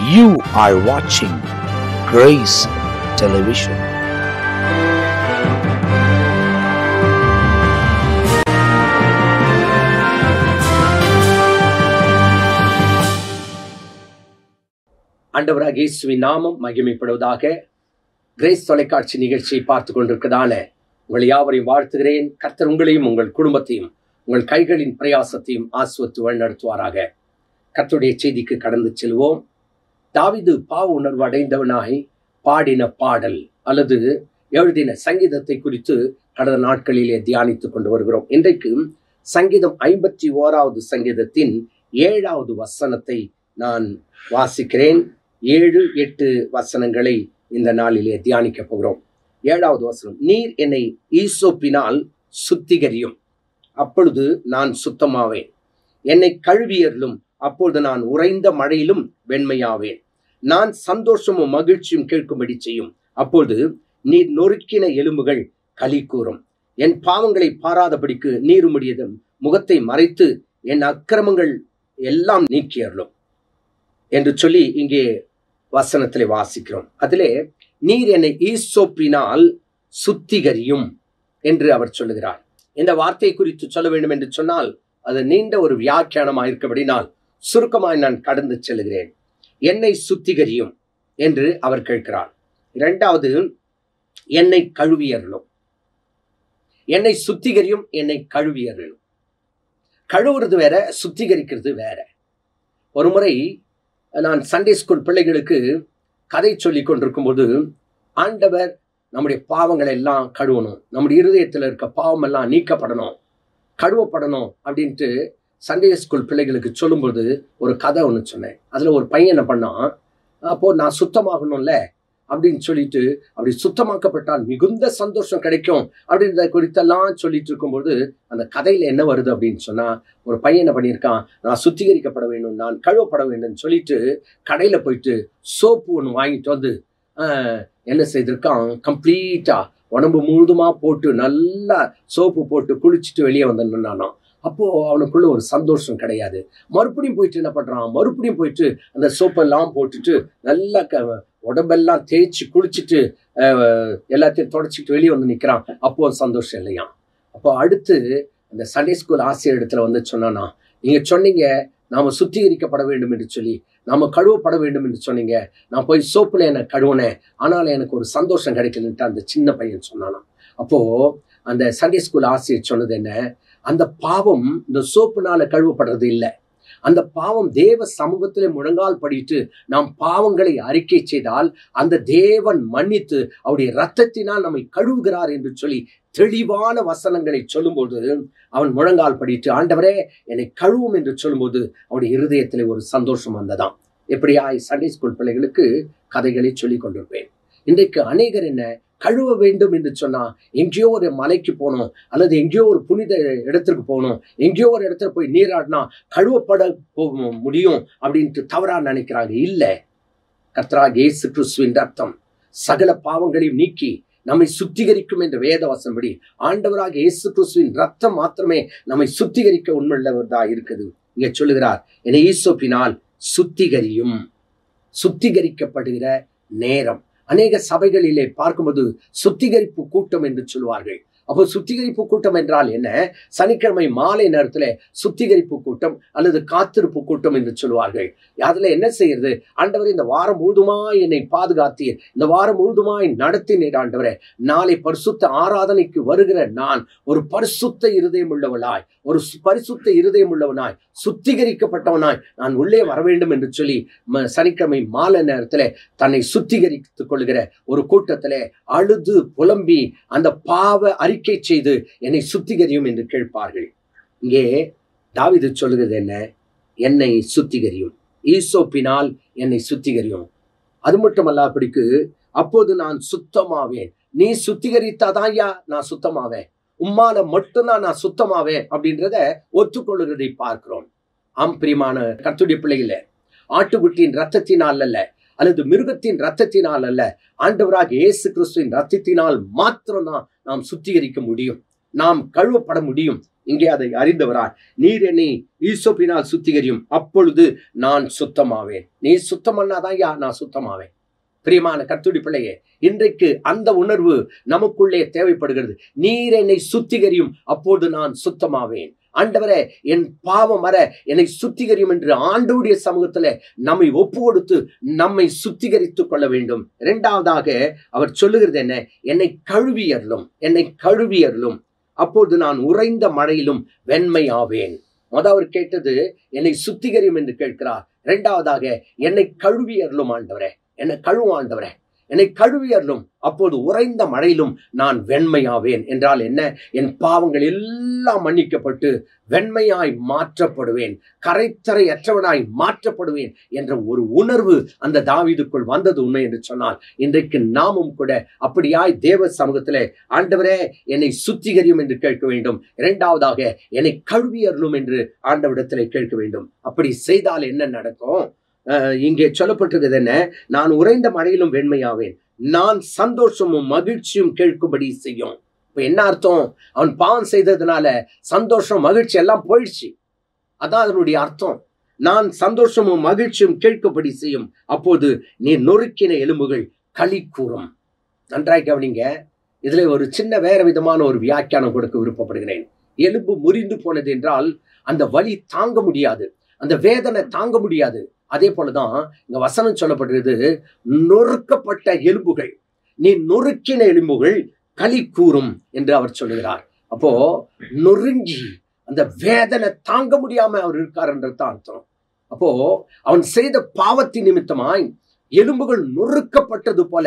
You are watching Grace Television. ஆண்டவராக இயேசுவின் நாமம் மகிமைப்படுவதாக கிரேஸ் தொலைக்காட்சி நிகழ்ச்சியை பார்த்து கொண்டிருக்கிறதான உங்கள் யாவரையும் வாழ்த்துகிறேன் கர்த்தர் உங்களையும் உங்கள் குடும்பத்தையும் உங்கள் கைகளின் பிரயாசத்தையும் ஆசுவத்து வழிநடத்துவாராக கர்த்தருடைய செய்திக்கு கடந்து செல்வோம் தாவிது பாவ உணர்வு அடைந்தவனாய் பாடின பாடல் அல்லது எழுதின சங்கீதத்தை குறித்து கடந்த நாட்களிலே தியானித்துக் கொண்டு வருகிறோம் இன்றைக்கு சங்கீதம் ஐம்பத்தி ஓராவது சங்கீதத்தின் ஏழாவது வசனத்தை நான் வாசிக்கிறேன் ஏழு எட்டு வசனங்களை இந்த நாளிலே தியானிக்க போகிறோம் ஏழாவது வசனம் நீர் என்னை ஈசோப்பினால் சுத்திகரியும் அப்பொழுது நான் சுத்தமாவேன் என்னை கழுவியர்களும் அப்பொழுது நான் உறைந்த மழையிலும் வெண்மையாவேன் நான் சந்தோஷமும் மகிழ்ச்சியும் கேட்கும்படி செய்யும் அப்பொழுது நீர் நொறுக்கின எலும்புகள் களி கூறும் என் பாவங்களை பாராதபடிக்கு நீருமுடியதும் முகத்தை மறைத்து என் அக்கிரமங்கள் எல்லாம் நீக்கியறலும் என்று சொல்லி இங்கே வசனத்திலே வாசிக்கிறோம் அதிலே நீர் என்னை ஈசோப்பினால் சுத்திகரியும் என்று அவர் சொல்லுகிறார் இந்த வார்த்தை குறித்து சொல்ல வேண்டும் என்று சொன்னால் அது நீண்ட ஒரு வியாக்கியானமாக இருக்கபடினால் சுருக்கமாய் நான் கடந்து செல்கிறேன் என்னை சுத்திகரியும் என்று அவர் கேட்கிறார் இரண்டாவது என்னை கழுவியறலும் என்னை சுத்திகரியும் என்னை கழுவியறலும் கழுவுறது வேற சுத்திகரிக்கிறது வேற ஒரு முறை நான் சண்டே ஸ்கூல் பிள்ளைகளுக்கு கதை சொல்லி கொண்டிருக்கும் போது ஆண்டவர் நம்முடைய பாவங்களை எல்லாம் கழுவணும் நம்முடைய இருதயத்தில் இருக்க பாவம் எல்லாம் நீக்கப்படணும் கழுவப்படணும் அப்படின்ட்டு சண்டே ஸ்கூல் பிள்ளைகளுக்கு சொல்லும்போது ஒரு கதை ஒன்று சொன்னேன் அதில் ஒரு பையன் என்ன பண்ணான் அப்போது நான் சுத்தமாகணும்ல அப்படின்னு சொல்லிட்டு அப்படி சுத்தமாக்கப்பட்டால் மிகுந்த சந்தோஷம் கிடைக்கும் அப்படின்றத குறித்தெல்லாம் சொல்லிட்டு இருக்கும்போது அந்த கதையில என்ன வருது அப்படின்னு சொன்னா ஒரு பையன் என்ன பண்ணியிருக்கான் நான் சுத்திகரிக்கப்பட வேண்டும் நான் கழுவப்பட வேண்டும்னு சொல்லிட்டு கடையில போயிட்டு சோப்பு ஒன்று வாங்கிட்டு வந்து ஆஹ், என்ன செய்திருக்கான் கம்ப்ளீட்டா உடம்பு முழுதுமா போட்டு நல்லா சோப்பு போட்டு குளிச்சுட்டு வெளியே வந்தானாம் அப்போ அவனுக்குள்ள ஒரு சந்தோஷம் கிடையாது மறுபடியும் போயிட்டு என்ன பண்றான் மறுபடியும் போயிட்டு அந்த சோப்பெல்லாம் போட்டுட்டு நல்லா க உடம்பெல்லாம் தேய்ச்சி குளிச்சுட்டு அஹ், எல்லாத்தையும் தொடச்சிட்டு வெளியே வந்து நிற்கிறான் அப்போ சந்தோஷம் இல்லையா அப்போ அடுத்து அந்த சண்டே ஸ்கூல் ஆசிரியர் இடத்துல வந்து சொன்னானா நீங்க சொன்னீங்க நாம சுத்திகரிக்கப்பட வேண்டும் என்று சொல்லி நாம கழுவப்பட வேண்டும் என்று சொன்னீங்க நான் போய் சோப்புல என்ன கழுவுனேன் ஆனாலும் எனக்கு ஒரு சந்தோஷம் கிடைக்கலன்ட்டு அந்த சின்ன பையன் சொன்னானா அப்போ அந்த சண்டே ஸ்கூல் ஆசிரியர் சொன்னது என்ன அந்த பாவம் இந்த சோப்புனால கழுவப்படுறது இல்லை அந்த பாவம் தேவ சமூகத்திலே முழங்கால் படிட்டு நாம் பாவங்களை அறிக்கை செய்தால் அந்த தேவன் மன்னித்து அவருடைய ரத்தத்தினால் நம்மை கழுவுகிறார் என்று சொல்லி தெளிவான வசனங்களை சொல்லும்போது அவன் முழங்கால் படிட்டு ஆண்டவரே என்னை கழுவும் என்று சொல்லும்போது அவருடைய இருதயத்திலே ஒரு சந்தோஷம் வந்ததாம் எப்படியாய் சண்டே ஸ்கூல் பிள்ளைகளுக்கு கதைகளை சொல்லிக் கொண்டிருப்பேன் இன்றைக்கு அநேகர் என்ன கழுவ வேண்டும் என்று சொன்னா எங்கேயோ ஒரு மலைக்கு போகணும் அல்லது எங்கேயோ ஒரு புனித இடத்திற்கு போகணும் எங்கேயோ ஒரு இடத்துல போய் நீராடினா கழுவப்பட போ- முடியும் அப்படின்ட்டு தவறா நினைக்கிறாங்க இல்ல கர்த்தராக இயேசு கிறிஸ்துவின் ரத்தம் சகல பாவங்களையும் நீக்கி நம்மை சுத்திகரிக்கும் என்ற வேத வசனப்படி ஆண்டவராக இயேசு கிறிஸ்துவின் ரத்தம் மாத்திரமே நம்மை சுத்திகரிக்க உண்மையுள்ளவர்தா இருக்குது இங்க சொல்லுகிறார் என்னை ஈசோப்பினால் சுத்திகரியும் சுத்திகரிக்கப்படுகிற நேரம் அநேக சபைகளிலே பார்க்கும்போது சுத்திகரிப்பு கூட்டம் என்று சொல்வார்கள் அப்போ சுத்திகரிப்பு கூட்டம் என்றால் என்ன சனிக்கிழமை மாலை நேரத்துல சுத்திகரிப்பு கூட்டம் அல்லது காத்திருப்பு கூட்டம் என்று சொல்வார்கள் அதுல என்ன செய்யறது ஆண்டவரே இந்த வாரம் முழுதுமாய் என்னை பாதுகாத்தீர் இந்த வாரம் முழுதுமாய் நடத்தினீர் ஆண்டவரே நாளை பரிசுத்த ஆராதனைக்கு வருகிற நான் ஒரு பரிசுத்த இருதயம் உள்ளவளாய் ஒரு சு- பரிசுத்த இருதயம் உள்ளவனாய் சுத்திகரிக்கப்பட்டவனாய் நான் உள்ளே வர வேண்டும் என்று சொல்லி ம- சனிக்கிழமை மாலை நேரத்துல தன்னை சுத்திகரித்துக் கொள்கிற ஒரு கூட்டத்திலே அழுது புலம்பி அந்த பாவ அறிக்கை செய்து என்னை சுத்திகரியும் என்று கேட்பார்கள் இங்கே தாவீது சொல்லுகிறது என்ன என்னை சுத்திகரியும் ஈசோப்பினால் என்னை சுத்திகரியும் அது மட்டுமல்ல அப்படிக்கு அப்போது நான் சுத்தமாவேன் நீ சுத்திகரித்தாதான் ஐயா நான் சுத்தமாவேன் உம்மால மட்டும்தான் நான் சுத்தமாவேன் அப்படின்றத ஒத்துக்கொள்ளுகிறதை பார்க்கிறோம் ஆம் பிரியமான கர்த்துடைய பிள்ளைகள ஆட்டுக்குட்டியின் ரத்தத்தினால் அல்ல அல்லது மிருகத்தின் ரத்தத்தினால் அல்ல ஆண்டவராக இயேசு கிறிஸ்துவின் ரத்தத்தினால் மாத்திரம்தான் நாம் சுத்திகரிக்க முடியும் நாம் கழுவப்பட முடியும் இங்கே அதை அறிந்தவராய் நீர் என்னை ஈசோப்பினால் சுத்திகரியும் அப்பொழுது நான் சுத்தமாவேன் நீ சுத்தம் பண்ணாதான் யா நான் சுத்தமாவேன் பிரியமான கத்துடி பிள்ளையே இன்றைக்கு அந்த உணர்வு நமக்குள்ளே தேவைப்படுகிறது நீர் என்னை சுத்திகரியும் அப்போது நான் சுத்தமாவேன் ஆண்டவரே என் பாவம் வர என்னை சுத்திகரியும் என்று ஆண்டவுடைய சமூகத்துல நம்மை ஒப்பு கொடுத்து நம்மை சுத்திகரித்துக் கொள்ள வேண்டும் இரண்டாவதாக அவர் சொல்லுகிறது என்ன என்னை கழுவியறலும் என்னை கழுவியறலும் அப்போது நான் உறைந்த மழையிலும் வெண்மையாவேன் முத அவர் கேட்டது என்னை சுத்திகரியும் என்று கேட்கிறார் இரண்டாவதாக என்னை கழுவியறலும் ஆண்டவரே என்னை கழுவும் ஆண்டவரே என்னை கழுவியறலும் அப்போது உறைந்த மழையிலும் நான் வெண்மையாவேன் என்றால் என்ன என் பாவங்கள் எல்லாம் மன்னிக்கப்பட்டு வெண்மையாய் மாற்றப்படுவேன் கரைத்தரையற்றவனாய் மாற்றப்படுவேன் என்ற ஒரு உணர்வு அந்த தாவீதுக்குள் வந்தது உண்மை என்று சொன்னால் இன்றைக்கு நாமும் கூட அப்படியாய் தேவ சமூகத்திலே ஆண்டவரே என்னை சுத்திகரியும் என்று கேட்க வேண்டும் இரண்டாவதாக என்னை கழுவியறலும் என்று ஆண்டவிடத்திலே கேட்க வேண்டும் அப்படி செய்தால் என்ன நடக்கும் அஹ், இங்கே சொல்லப்பட்டிருக்கிறது என்ன நான் உறைந்த மழையிலும் வெண்மையாவேன் நான் சந்தோஷமும் மகிழ்ச்சியும் கேட்கும்படி செய்யும் இப்ப என்ன அர்த்தம் அவன் பாவம் செய்ததுனால சந்தோஷம் மகிழ்ச்சி எல்லாம் போயிடுச்சு அதான் அதனுடைய அர்த்தம் நான் சந்தோஷமும் மகிழ்ச்சியும் கேட்கும்படி செய்யும் அப்போது நீ நொறுக்கின எலும்புகள் களி கூறும் நன்றாய் கவனிங்க இதுல ஒரு சின்ன வேற விதமான ஒரு வியாக்கியானம் கொடுக்க விருப்பப்படுகிறேன் எலும்பு முறிந்து போனது என்றால் அந்த வலி தாங்க முடியாது அந்த வேதனை தாங்க முடியாது அதே போலதான் இங்க வசனம் சொல்லப்படுகிறது நொறுக்கப்பட்ட எலும்புகள் நீ நொறுக்கின எலும்புகள் களி கூறும் என்று அவர் சொல்லுகிறார் அப்போ நொறுங்கி அந்த வேதனை தாங்க முடியாம அவர் இருக்கார் என்றதான் அர்த்தம் அப்போ அவன் செய்த பாவத்தின் நிமித்தமாய் எலும்புகள் நொறுக்கப்பட்டது போல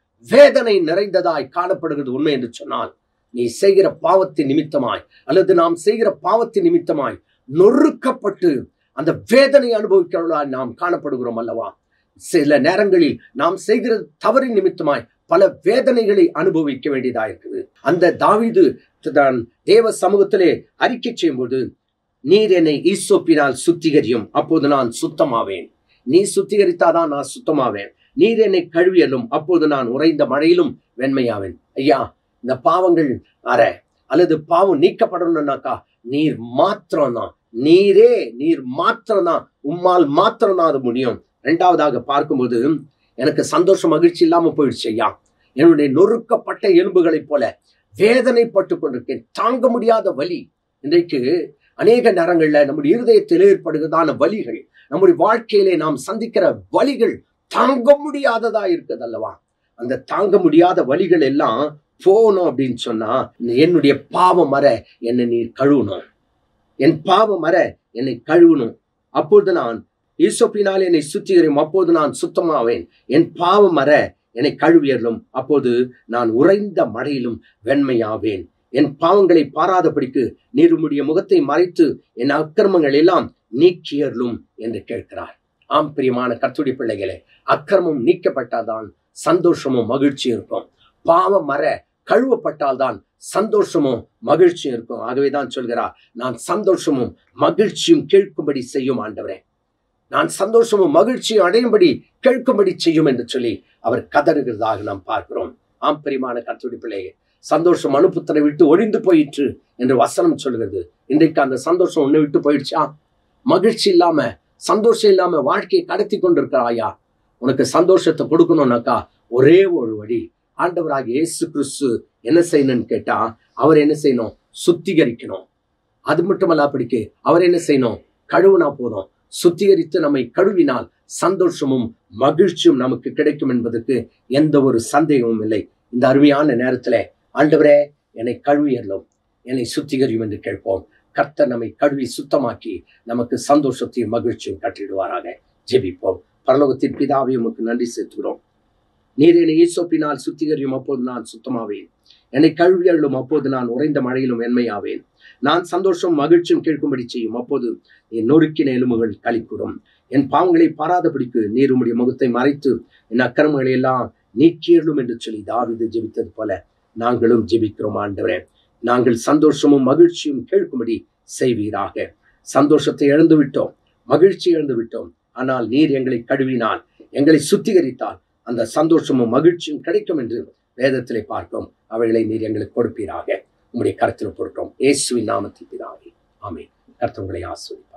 வேதனை நிறைந்ததாய் காணப்படுகிறது உண்மை என்று சொன்னால் நீ செய்கிற பாவத்தின் நிமித்தமாய் அல்லது நாம் செய்கிற பாவத்தின் நிமித்தமாய் நொறுக்கப்பட்டு அந்த வேதனை அனுபவிக்கிறவர்களாய் நாம் காணப்படுகிறோம் அல்லவா சில நேரங்களில் நாம் செய்கிற தவறின் நிமித்தமாய் பல வேதனைகளை அனுபவிக்க வேண்டியதா இருக்குது அந்த தாவீது தான் தேவ சமூகத்திலே அறிக்கை செய்யும்போது நீர் என்னை ஈசோப்பினால் சுத்திகரியும் அப்போது நான் சுத்தமாவேன் நீ சுத்திகரித்தாதான் நான் சுத்தமாவேன் நீர் என்னை கழுவியலும் அப்போது நான் உறைந்த மழையிலும் வெண்மையாவேன் ஐயா இந்த பாவங்கள் அற அல்லது பாவம் நீக்கப்படணும்னாக்கா நீர் மாத்திரம்தான் நீரே நீர் மாத்திரம்தான் உம்மால் மாத்திரம்தான் அது முடியும் ரெண்டாவதாக பார்க்கும்போது எனக்கு சந்தோஷம் மகிழ்ச்சி இல்லாம போயிடுச்சு ஐயா என்னுடைய நொறுக்கப்பட்ட எலும்புகளைப் போல வேதனைப்பட்டு கொண்டிருக்கேன் தாங்க முடியாத வலி இன்றைக்கு அநேக நேரங்கள்ல நம்முடைய இருதயத்தில் ஏற்படுகிறதான வலிகள் நம்முடைய வாழ்க்கையிலே நாம் சந்திக்கிற வலிகள் தாங்க முடியாததா இருக்குது அல்லவா அந்த தாங்க முடியாத வலிகள் எல்லாம் போகணும் அப்படின்னு சொன்னா என்னுடைய பாவம் மற என்னை நீர் கழுவணும் என் பாவம் மற என்னை கழுவணும் அப்பொழுது நான் ஈசோப்பினால் என்னை சுத்திகரியும் அப்போது நான் சுத்தமாவேன் என் பாவம் மற என்னை கழுவியறலும் அப்போது நான் உறைந்த மழையிலும் வெண்மையாவேன் என் பாவங்களை பாராதபடிக்கு நீர் உம்முடைய முகத்தை மறைத்து என் அக்கிரமங்கள் எல்லாம் நீக்கியறலும் என்று கேட்கிறார் ஆம் பிரியமான கர்த்துடைய பிள்ளைகளே அக்கிரமம் நீக்கப்பட்டால்தான் சந்தோஷமும் மகிழ்ச்சியும் இருக்கும் பாவம் மற கழுவப்பட்டால்தான் சந்தோஷமும் மகிழ்ச்சியும் இருக்கும் ஆகவே தான் சொல்கிறார் நான் சந்தோஷமும் மகிழ்ச்சியும் கேட்கும்படி செய்யும் ஆண்டவரே நான் சந்தோஷமும் மகிழ்ச்சியும் அடையும்படி கேட்கும்படி செய்யும் என்று சொல்லி அவர் கதறுகிறதாக நாம் பார்க்கிறோம் ஆம் பிரியமான கர்த்துடைய பிள்ளையே சந்தோஷம் அனுப்புத்தனை விட்டு ஒழிந்து போயிற்று என்று வசனம் சொல்கிறது இன்றைக்கு அந்த சந்தோஷம் உன்னை விட்டு போயிடுச்சா மகிழ்ச்சி இல்லாம சந்தோஷம் இல்லாம வாழ்க்கையை கடத்தி கொண்டிருக்கிறாயா உனக்கு சந்தோஷத்தை கொடுக்கணும்னாக்கா ஒரே ஒரு வழி ஆண்டவராக இயேசு கிறிஸ்து என்ன செய்யணும்னு கேட்டா அவர் என்ன செய்யணும் சுத்திகரிக்கணும் அது மட்டுமல்ல அப்படிக்கு அவர் என்ன செய்யணும் கழுவுனா போதும் சுத்திகரித்து நம்மை கழுவினால் சந்தோஷமும் மகிழ்ச்சியும் நமக்கு கிடைக்கும் என்பதற்கு எந்த ஒரு சந்தேகமும் இல்லை இந்த அருமையான நேரத்துல ஆண்டவரே என்னை கழுவியறலும் என்னை சுத்திகரியும் என்று கேட்போம் கர்த்தர் நம்மை கழுவி சுத்தமாக்கி நமக்கு சந்தோஷத்தையும் மகிழ்ச்சியும் கட்டிடுவாராக ஜெபிப்போம் பரலோகத்தின் பிதாவை உமக்கு நன்றி செலுத்துகிறோம் நீர் என்னை ஈசோப்பினால் சுத்திகரியும் அப்போது நான் சுத்தமாவேன் என்னை கழுவியள்ளும் அப்போது நான் உறைந்த மழையிலும் வெண்மையாவேன் நான் சந்தோஷம் மகிழ்ச்சியும் கேட்கும்படி செய்யும் அப்போது என் நொறுக்கின எலும்புகள் களிக்கூடும் என் பாவங்களை பாராதபடிக்கு நீர் உம்முடைய முகத்தை மறைத்து என் அக்கிரமங்களை எல்லாம் நீக்கியலும் என்று சொல்லி தாவிது ஜெபித்தது போல நாங்களும் ஜெபிக்கிறோம் ஆண்டவரே நாங்கள் சந்தோஷமும் மகிழ்ச்சியும் கேட்கும்படி செய்வீராக சந்தோஷத்தை இழந்து விட்டோம் மகிழ்ச்சி இழந்து விட்டோம் ஆனால் நீர் எங்களை கழுவினால் எங்களை சுத்திகரித்தால் அந்த சந்தோஷமும் மகிழ்ச்சியும் கிடைக்கும் என்று வேதத்திலே பார்ப்போம் அவைகளை நீர் எங்களுக்கு கொடுப்பீராக உம்முடைய கருத்தில் பொருட்டோம் இயேசுவின் நாமத்தில் பிதாவே ஆமென் கர்த்தர் உங்களை ஆஸ்வதிப்பார்